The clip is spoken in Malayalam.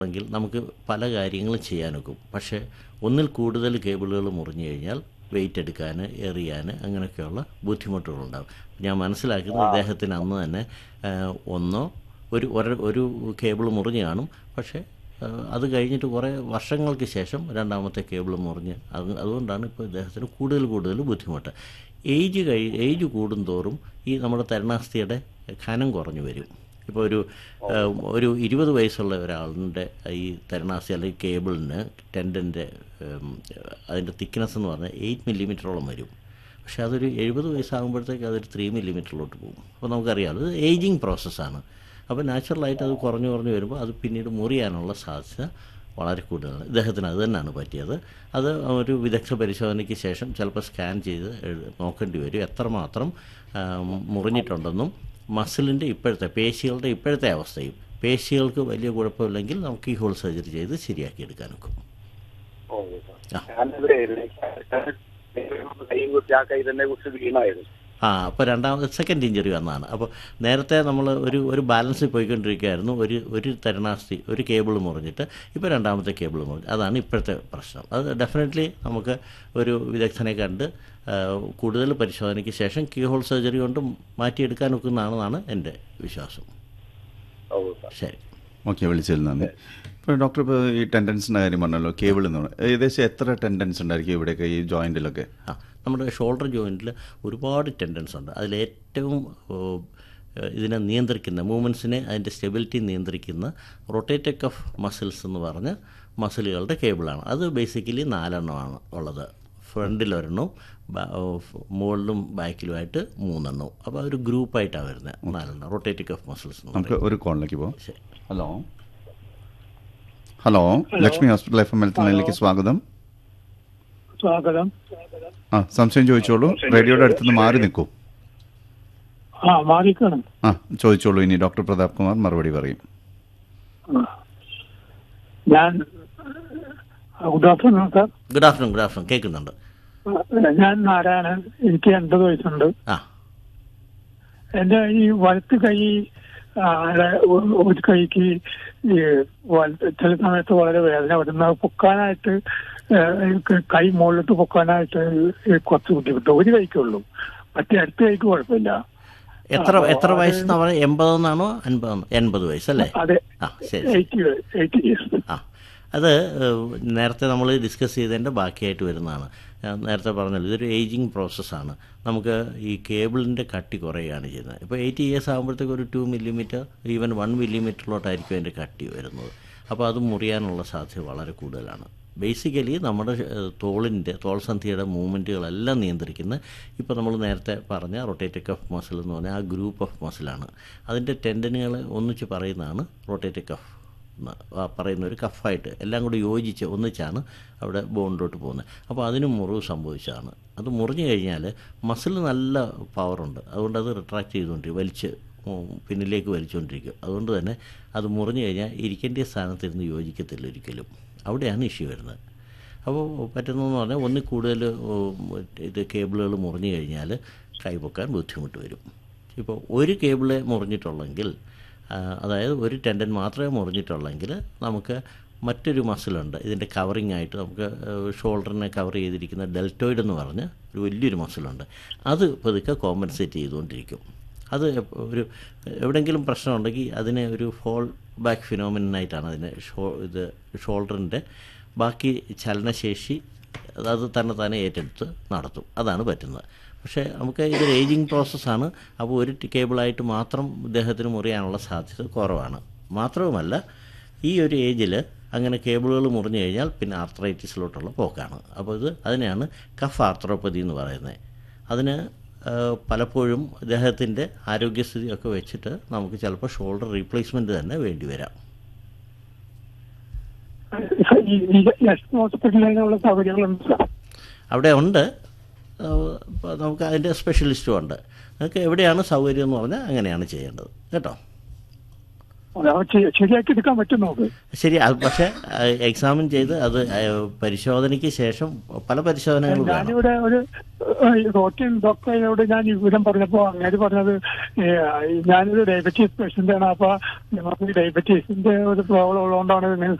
എങ്കിൽ നമുക്ക് പല കാര്യങ്ങളും ചെയ്യാനൊക്കും പക്ഷേ ഒന്നിൽ കൂടുതൽ കേബിളുകൾ മുറിഞ്ഞു കഴിഞ്ഞാൽ വെയിറ്റ് എടുക്കാൻ എറിയാൻ അങ്ങനെയൊക്കെയുള്ള ബുദ്ധിമുട്ടുകളുണ്ടാകും ഞാൻ മനസ്സിലാക്കുന്നത് ഇദ്ദേഹത്തിന് അന്ന് തന്നെ ആ, ഒന്നോ ഒരു ഒരു ഒരു കേബിൾ മുറിഞ്ഞ് കാണും പക്ഷേ ആ, അത് കഴിഞ്ഞിട്ട് കുറേ വർഷങ്ങൾക്ക് ശേഷം രണ്ടാമത്തെ കേബിൾ മുറിഞ്ഞ് അത് അതുകൊണ്ടാണ് ഇപ്പോൾ ഇദ്ദേഹത്തിന് കൂടുതൽ കൂടുതൽ ബുദ്ധിമുട്ട് ഏജ് കഴി ഏജ് കൂടുന്തോറും ഈ നമ്മുടെ തരുണാസ്ഥിയുടെ ഖനം കുറഞ്ഞു വരും ഇപ്പോൾ ഒരു ആ, ഒരു ഇരുപത് വയസ്സുള്ള ഒരാളിൻ്റെ ഈ തരുണാസ്ഥി അല്ലെങ്കിൽ കേബിളിന് ടെൻഡൻ്റെ അതിൻ്റെ തിക്നെസ് എന്ന് പറഞ്ഞാൽ എയ്റ്റ് മില്ലിമീറ്ററോളം വരും പക്ഷേ അതൊരു എഴുപത് വയസ്സാകുമ്പോഴത്തേക്ക് അതൊരു ത്രീ മില്ലിമീറ്ററിലോട്ട് പോകും അപ്പോൾ നമുക്കറിയാമല്ലോ ഇത് ഏജിങ് പ്രോസസ്സാണ് അപ്പോൾ നാച്ചുറലായിട്ട് അത് കുറഞ്ഞു കുറഞ്ഞു വരുമ്പോൾ അത് പിന്നീട് മുറിയാനുള്ള സാധ്യത വളരെ കൂടുതലാണ് ഇദ്ദേഹത്തിന് അത് തന്നെയാണ് പറ്റിയത് അത് ഒരു വിദഗ്ധ പരിശോധനയ്ക്ക് ശേഷം ചിലപ്പോൾ സ്കാൻ ചെയ്ത് എഴു- നോക്കേണ്ടി വരും എത്രമാത്രം ആ, മുറിഞ്ഞിട്ടുണ്ടെന്നും മസിലിൻ്റെ ഇപ്പോഴത്തെ പേശികളുടെ ഇപ്പോഴത്തെ അവസ്ഥയും പേശികൾക്ക് വലിയ കുഴപ്പമില്ലെങ്കിൽ നമുക്ക് ഈ ഹോൾ സർജറി ചെയ്ത് ശരിയാക്കി എടുക്കാനൊക്കും ഓ ആ. ഞാനത് കൈ കുത്തി ആ കൈ തന്നെ കുറിച്ച് വീണായിരുന്നു ആ അപ്പോൾ രണ്ടാമത് സെക്കൻഡ് ഇഞ്ചറി വന്നതാണ് അപ്പോൾ നേരത്തെ നമ്മൾ ഒരു ഒരു ബാലൻസിൽ പോയിക്കൊണ്ടിരിക്കുകയായിരുന്നു ഒരു ഒരു തരുണാസ്ഥി ഒരു കേബിൾ മുറിഞ്ഞിട്ട് ഇപ്പോൾ രണ്ടാമത്തെ കേബിൾ മുറിഞ്ഞു അതാണ് ഇപ്പോഴത്തെ പ്രശ്നം അത് ഡെഫിനറ്റ്ലി നമുക്ക് ഒരു വിദഗ്ധനെ കണ്ട് ആ, കൂടുതൽ പരിശോധനയ്ക്ക് ശേഷം കീ ഹോൾ സർജറി കൊണ്ട് മാറ്റിയെടുക്കാൻ ഒക്കുന്നതാണെന്നാണ് എൻ്റെ വിശ്വാസം ഓ സാർ ശരി ഓക്കെ വിളിച്ചതിൽ നന്ദി ഇപ്പോൾ ഡോക്ടർ ഇപ്പോൾ ഈ ടെൻഡൻസിൻ്റെ കാര്യം പറഞ്ഞല്ലോ കേബിൾ എന്ന് പറയുന്നത് ഏകദേശം എത്ര ടെൻഡൻസ് ഉണ്ടായിരിക്കും ഇവിടെയൊക്കെ ഈ ജോയിൻറ്റിലൊക്കെ ആ നമ്മുടെ ഷോൾഡർ ജോയിൻറ്റിൽ ഒരുപാട് ടെൻഡൻസ് ഉണ്ട് അതിലേറ്റവും ഓ, ഇതിനെ നിയന്ത്രിക്കുന്ന മൂവ്മെൻറ്റ്സിനെ അതിൻ്റെ സ്റ്റെബിലിറ്റി നിയന്ത്രിക്കുന്ന റൊട്ടേറ്റക് ഓഫ് മസിൽസ് എന്ന് പറഞ്ഞ മസിലുകളുടെ കേബിളാണ് അത് ബേസിക്കലി നാലെണ്ണമാണ് ഉള്ളത് ഫ്രണ്ടിൽ ഒരെണ്ണവും ബാ- ഓ, മുകളിലും ബാക്കിലുമായിട്ട് മൂന്നെണ്ണവും അപ്പോൾ ഒരു ഗ്രൂപ്പായിട്ടാണ് വരുന്നത് നാലെണ്ണം റൊട്ടേറ്റക് ഓഫ് മസിൽസ് എന്ന് നമുക്ക് പറയും ഒരു കോളിലേക്ക് പോകാം ശരി hello hello Lakshmi hospital F M health ലൈനിലേക്ക് സ്വാഗതം സ്വാഗതം ആ സംശയം ചോദിച്ചോളൂ റേഡിയോയുടെ അടുത്തുനിന്ന് മാറി നിൽക്കൂ ആ മാറിക്കണം ആ ചോദിച്ചോളൂ ഇനി ഡോക്ടർ പ്രതാപ് കുമാർ മറുപടി പറയും ഞാൻ good afternoon sir good afternoon good afternoon കേൾക്കുന്നുണ്ട് ഞാൻ നാരായണൻ എനിക്ക് എൺപത് വയസ്സുണ്ട് ആ എന്റെ ഈ വലത്ത് കൈ ആ, ഒ- ഒരു കൈക്ക് ഈ വലത്ത് ചില സമയത്ത് വളരെ വേദന വരുന്ന പൊക്കാനായിട്ട് ആ, എനിക്ക് കൈ മുകളിലോട്ട് പൊക്കാനായിട്ട് കുറച്ച് ബുദ്ധിമുട്ട് ഒരു കൈക്കുള്ളൂ മറ്റേ അടുത്ത കൈക്ക് കുഴപ്പമില്ല എത്ര അപ്പോ എത്ര അത് വയസ്സെന്ന് പറഞ്ഞാൽ എൺപതെന്നാണോ അൻപതെന്നോ എൺപത് വയസ്സല്ലേ അതെ ആ ശരി എയ്റ്റി എയ്റ്റി ഇയേഴ്സ് ആ അത് ഏഹ്, നേരത്തെ നമ്മൾ ഡിസ്കസ് ചെയ്തതിൻ്റെ ബാക്കിയായിട്ട് വരുന്നതാണ് ഞാൻ നേരത്തെ പറഞ്ഞല്ലോ ഇതൊരു ഏജിങ് പ്രോസസ്സാണ് നമുക്ക് ഈ കേബിളിൻ്റെ കട്ടി കുറയുകയാണ് ചെയ്യുന്നത് ഇപ്പോൾ എയ്റ്റി ഇയേഴ്സ് ആകുമ്പോഴത്തേക്ക് ഒരു ടു മില്ലിമീറ്റർ ഈവൻ വൺ മില്ലിമീറ്ററിലോട്ടായിരിക്കും അതിൻ്റെ കട്ടി വരുന്നത് അപ്പോൾ അത് മുറിയാനുള്ള സാധ്യത വളരെ കൂടുതലാണ് ബേസിക്കലി നമ്മുടെ ഏഹ്, തോളിൻ്റെ തോൾസന്ധിയുടെ മൂവ്മെൻറ്റുകളെല്ലാം നിയന്ത്രിക്കുന്ന ഇപ്പോൾ നമ്മൾ നേരത്തെ പറഞ്ഞ റൊട്ടേറ്റക് ഓഫ് മസിൽ എന്ന് പറഞ്ഞാൽ ആ ഗ്രൂപ്പ് ഓഫ് മസിലാണ് അതിൻ്റെ ടെൻഡനുകൾ ഒന്നിച്ച് പറയുന്നതാണ് റൊട്ടേറ്റക് ഓഫ് എന്ന് ആ പറയുന്ന ഒരു കഫായിട്ട് എല്ലാം കൂടി യോജിച്ച് ഒന്നിച്ചാണ് അവിടെ ബോണിലോട്ട് പോകുന്നത് അപ്പോൾ അതിന് മുറിവ് സംഭവിച്ചതാണ് അത് മുറിഞ്ഞു കഴിഞ്ഞാൽ മസിൽ നല്ല പവറുണ്ട് അതുകൊണ്ട് അത് റിട്രാക്ട് ചെയ്തുകൊണ്ടിരിക്കും വലിച്ച് ഉം, പിന്നിലേക്ക് വലിച്ചുകൊണ്ടിരിക്കും അതുകൊണ്ട് തന്നെ അത് മുറിഞ്ഞു കഴിഞ്ഞാൽ ഇരിക്കേണ്ട സ്ഥാനത്തിരുന്ന് യോജിക്കത്തില്ല ഒരിക്കലും അവിടെയാണ് ഇഷ്യൂ വരുന്നത് അപ്പോൾ പറ്റുന്നതെന്ന് പറഞ്ഞാൽ ഒന്നിൽ കൂടുതൽ ഉം, ഇത് കേബിളുകൾ മുറിഞ്ഞു കഴിഞ്ഞാൽ കൈപൊക്കാൻ ബുദ്ധിമുട്ട് വരും ഇപ്പോൾ ഒരു കേബിളെ മുറിഞ്ഞിട്ടുള്ളെങ്കിൽ ആ, അതായത് ഒരു ടെൻഡൻ മാത്രമേ മുറിഞ്ഞിട്ടുള്ളെങ്കിൽ നമുക്ക് മറ്റൊരു മസിലുണ്ട് ഇതിൻ്റെ കവറിങ് ആയിട്ട് നമുക്ക് ഷോൾഡറിനെ കവർ ചെയ്തിരിക്കുന്ന ഡെൽറ്റോയിഡ് എന്ന് പറഞ്ഞ ഒരു വലിയൊരു മസിലുണ്ട് അത് പതുക്കെ കോമ്പൻസേറ്റ് ചെയ്തുകൊണ്ടിരിക്കും അത് എപ്പ- ഒരു എവിടെയെങ്കിലും പ്രശ്നമുണ്ടെങ്കിൽ അതിനെ ഒരു ഫോൾ ബാക്ക് ഫിനോമിനായിട്ടാണ് അതിനെ ഷോ ഇത് ഷോൾഡറിൻ്റെ ബാക്കി ചലനശേഷി അത് തന്നെ തന്നെ ഏറ്റെടുത്ത് നടത്തും അതാണ് പറ്റുന്നത് പക്ഷേ നമുക്ക് ഇതൊരു ഏജിങ് പ്രോസസ്സാണ് അപ്പോൾ ഒരു ടി- കേബിളായിട്ട് മാത്രം ഇദ്ദേഹത്തിന് മുറിയാനുള്ള സാധ്യത കുറവാണ് മാത്രവുമല്ല ഈ ഒരു ഏജിൽ അങ്ങനെ കേബിളുകൾ മുറിഞ്ഞു കഴിഞ്ഞാൽ പിന്നെ ആർത്രൈറ്റിസിലോട്ടുള്ള പോക്കാണ് അപ്പോൾ ഇത് അതിനെയാണ് കഫ് ആർത്രോപ്പതി എന്ന് പറയുന്നത് അതിന് ആ, പലപ്പോഴും ഇദ്ദേഹത്തിൻ്റെ ആരോഗ്യസ്ഥിതിയൊക്കെ വെച്ചിട്ട് നമുക്ക് ചിലപ്പോൾ ഷോൾഡർ റീപ്ലേസ്മെൻറ്റ് തന്നെ വേണ്ടി വരാം ഈ ഈ ലക്ഷ്മി ഹോസ്പിറ്റലിലുള്ള സൗകര്യങ്ങളുണ്ട് സാർ അവിടെ ഉണ്ട് ഏഹ് ഇപ്പോൾ നമുക്ക് അതിൻ്റെ സ്പെഷ്യലിസ്റ്റും ഉണ്ട് നിങ്ങൾക്ക് എവിടെയാണ് സൗകര്യം എന്ന് പറഞ്ഞാൽ അങ്ങനെയാണ് ചെയ്യേണ്ടത് കേട്ടോ അത് ശ- ശരിയാക്കി എടുക്കാൻ പറ്റും നമുക്ക് ശരി അത് പക്ഷേ എക്സാമിൻ ചെയ്ത് അത് ഏഹ്, പരിശോധനയ്ക്ക് ശേഷം പല പരിശോധനകളും വേണം ഞാനിവിടെ ഒരു റോട്ടിൻ ഡോക്ടറോട് ഞാൻ ഈ വിവരം പറഞ്ഞപ്പോ അങ്ങനെ പറഞ്ഞത് ഏ, ഞാനൊരു ഡയബറ്റീസ് പേഷ്യന്റ് ആണ് അപ്പൊ നമുക്ക് ഡയബറ്റീസിന്റെ ഒരു പ്രോബ്ലം ഉള്ളതുകൊണ്ടാണ് നിങ്ങൾ